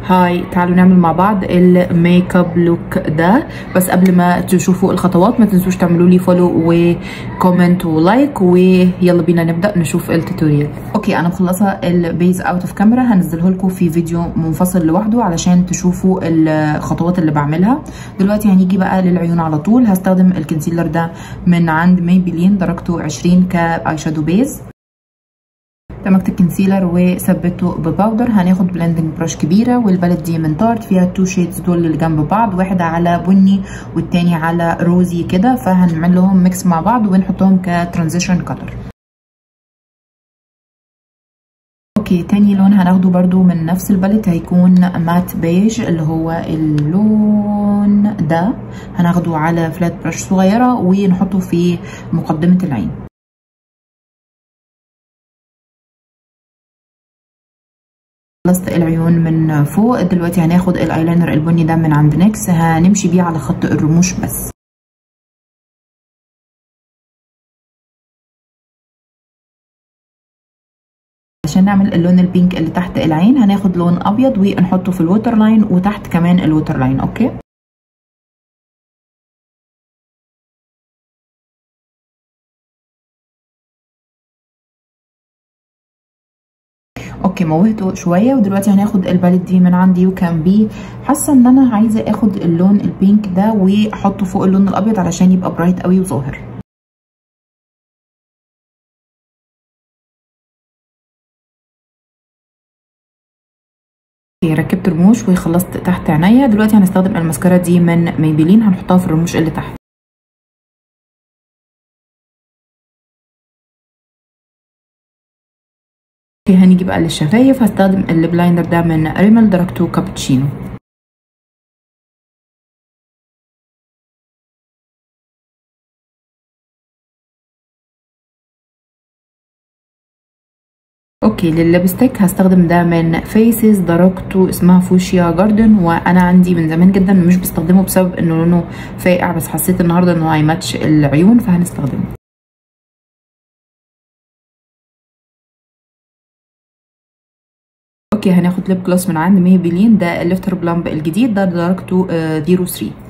هاي تعالوا نعمل مع بعض الميك اب لوك ده بس قبل ما تشوفوا الخطوات ما تنسوش تعملوا لي فولو وكومنت ولايك ويلا بينا نبدا نشوف التوتوريال اوكي انا مخلصه البيز اوت اوف كاميرا هنزله لكم في فيديو منفصل لوحده علشان تشوفوا الخطوات اللي بعملها دلوقتي هنيجي بقى للعيون على طول هستخدم الكونسيلر ده من عند ميبلين درجته 20 كاي شادو بيز دمجت الكونسيلر وثبته بباودر هناخد بلندنج براش كبيره والبالت دي من تارت فيها التو شيدز دول اللي جنب بعض واحد على بني والتاني على روزي كده فهنعمل لهم ميكس مع بعض ونحطهم كترانزيشن كتر اوكي تاني لون هناخده برضو من نفس البالت هيكون مات بيج اللي هو اللون ده هناخده على فلات براش صغيره ونحطه في مقدمه العين خلصت العيون من فوق دلوقتي هناخد الايلاينر البني ده من عند نيكس هنمشي بيه على خط الرموش بس عشان نعمل اللون البينك اللي تحت العين هناخد لون ابيض ونحطه في الوتر لاين وتحت كمان الوتر لاين اوكي اوكي موهته شويه ودلوقتي هناخد الباليت دي من عند يو كان بي حاسه ان انا عايزه اخد اللون البينك ده واحطه فوق اللون الابيض علشان يبقى برايت قوي وظاهر ركبت رموش وخلصت تحت عينيا دلوقتي هنستخدم الماسكارا دي من ميبلين هنحطها في الرموش اللي تحت اوكي هنيجي بقى للشفايف هستخدم الليب لاينر ده من ريمل درجته كابتشينو اوكي للليبستيك هستخدم ده من فيسز درجته اسمها فوشيا جاردن وانا عندي من زمان جدا مش بستخدمه بسبب انه لونه فاقع بس حسيت النهارده انه هيماتش العيون فهنستخدمه اوكي هناخد ليب جلوس من عند ميبلين ده الليفتر بلامب الجديد ده درجته 03